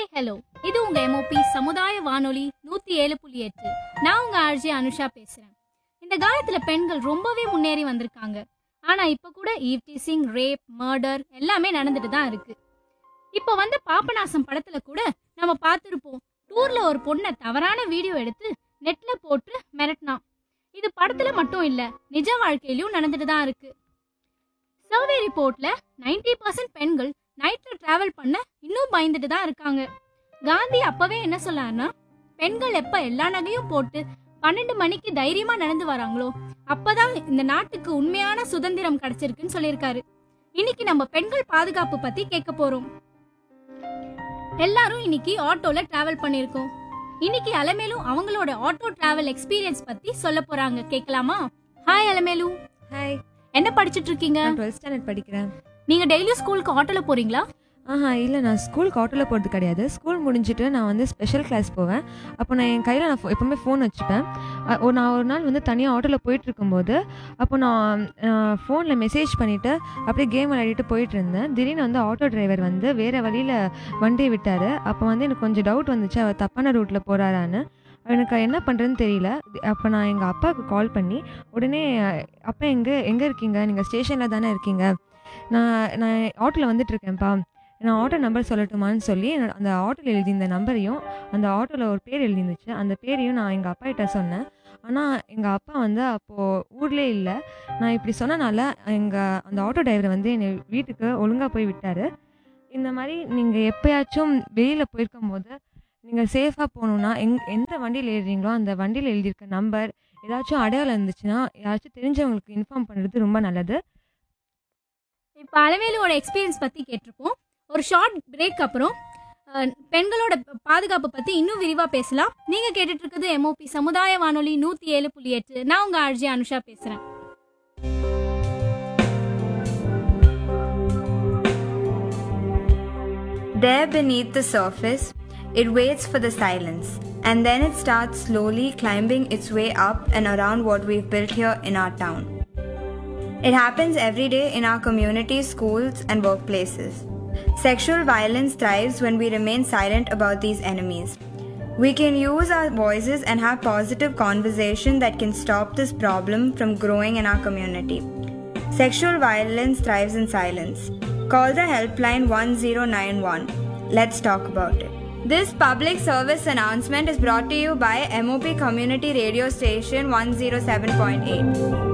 Hello இது உங்க MOP சமுதாய வானொலி நூத்தி ஏழு புள்ளி எட்டு நான் உங்க ஆர்ஜி அனுஷா பேசுறேன் இந்த காலத்துல பெண்கள் ரொம்பவே முன்னேறி வந்திருக்காங்க ஆனா இப்ப கூட ஈவ் டீசிங் ரேப் மர்டர் எல்லாமே நடந்துட்டு தான் இருக்கு இப்ப வந்த பாபநாசம் படத்துல கூட நம்ம பார்த்திருப்போம் டூர்ல ஒரு பொண்ணை தவறான வீடியோ எடுத்து நெட்ல போட்டு மிரட்டினான் இது படத்துல மட்டும் இல்ல நிஜ வாழ்க்கையிலயும் நடந்துட்டு தான் இருக்கு சர்வே ரிப்போர்ட்ல 90% பர்சன்ட் பெண்கள் நைட்ல டிராவல் பண்ண இன்னும் பயந்துட்டு தான் இருக்காங்க காந்தி அப்பவே என்ன சொல்லாருன்னா பெண்கள் எப்ப எல்லா நகையும் போட்டு பன்னெண்டு மணிக்கு தைரியமா நடந்து வராங்களோ அப்பதான் இந்த நாட்டுக்கு உண்மையான சுதந்திரம் கிடைச்சிருக்குன்னு சொல்லியிருக்காரு இன்னைக்கு நம்ம பெண்கள் பாதுகாப்பு பத்தி கேட்க போறோம் எல்லாரும் இன்னைக்கு ஆட்டோல டிராவல் பண்ணிருக்கோம் இன்னைக்கு அலமேலு அவங்களோட ஆட்டோ டிராவல் எக்ஸ்பீரியன்ஸ் பத்தி சொல்ல போறாங்க கேட்கலாமா ஹாய் அலமேலு ஹாய் என்ன படிச்சிட்டு இருக்கீங்க நான் டுவெல்த் ஸ்டாண்டர்ட் படிக்கிறேன் நீங்க டெய்லியும் ஸ்கூலுக்கு ஆட்டோல போறீங்களா ஆஹா இல்லை நான் ஸ்கூலுக்கு ஆட்டோவில் போகிறது கிடையாது ஸ்கூல் முடிஞ்சிட்டு நான் வந்து ஸ்பெஷல் கிளாஸ் போவேன் அப்போ நான் என் கையில் நான் phone- எப்பவுமே ஃபோன் வச்சுப்பேன் அ, ஒரு நான் ஒரு நாள் வந்து தனியாக ஆட்டோவில் போயிட்டு இருக்கும்போது அப்போ நான் ஃபோனில் மெசேஜ் பண்ணிவிட்டு அப்படியே கேம் விளையாடிட்டு போயிட்டு இருந்தேன் திடீர்னு வந்து ஆட்டோ டிரைவர் வந்து வேறு வழியில் வண்டியை விட்டார் அப்போ வந்து எனக்கு கொஞ்சம் டவுட் வந்துச்சு அவர் தப்பான ரூட்டில் போகிறாரான்னு எனக்கு என்ன பண்ணுறதுன்னு தெரியல அப்போ நான் எங்கள் அப்பாவுக்கு கால் பண்ணி உடனே அப்பா எங்கே எங்கே இருக்கீங்க நீங்கள் ஸ்டேஷனில் தானே இருக்கீங்க நான் நான் ஆட்டோவில் வந்துட்டு இருக்கேன்ப்பா நான் ஆட்டோ நம்பர் சொல்லட்டுமான்னு சொல்லி என்னோட- அந்த ஆட்டோவில் எழுதியிருந்த நம்பரையும் அந்த ஆட்டோவில் ஒரு பேர் எழுதிருந்துச்சு அந்த பேரையும் நான் எங்கள் அப்பா கிட்ட சொன்னேன் ஆனால் எங்கள் அப்பா வந்து அப்போது ஊர்லேயே இல்லை நான் இப்படி சொன்னனால எங்கள் அந்த ஆட்டோ டிரைவர் வந்து என்னை வீட்டுக்கு ஒழுங்காக போய் விட்டார் இந்த மாதிரி நீங்கள் எப்போயாச்சும் வெளியில் போயிருக்கும் போது நீங்கள் சேஃபாக போகணுன்னா எங் எந்த வண்டியில் ஏறுறீங்களோ அந்த வண்டியில் எழுதியிருக்க நம்பர் ஏதாச்சும் அடையாளம் இருந்துச்சுன்னா யாராச்சும் தெரிஞ்சவங்களுக்கு இன்ஃபார்ம் பண்ணுறது ரொம்ப நல்லது இப்ப அலவேலுவோட எக்ஸ்பீரியன்ஸ் பத்தி கேட்டிருப்போம் ஒரு ஷார்ட் பிரேக் அப்புறம் அஹ், பெண்களோட பாதுகாப்பு பத்தி இன்னும் விரிவா பேசலாம் நீங்க கேட்டுட்டு இருக்குது எம்ஓபி சமுதாய வானொலி நூத்தி ஏழு புள்ளி எட்டு நான் உங்க ஆர்ஜி அனுஷா பேசுறேன் There beneath the surface, it waits for the silence, and then it starts slowly climbing its way up and around what we've built here in our town. It happens every day in our communities, schools, and workplaces. Sexual violence thrives when we remain silent about these enemies. We can use our voices and have positive conversation that can stop this problem from growing in our community. Sexual violence thrives in silence. Call the helpline 1091. Let's talk about it. This public service announcement is brought to you by MOP Community Radio Station 107.8.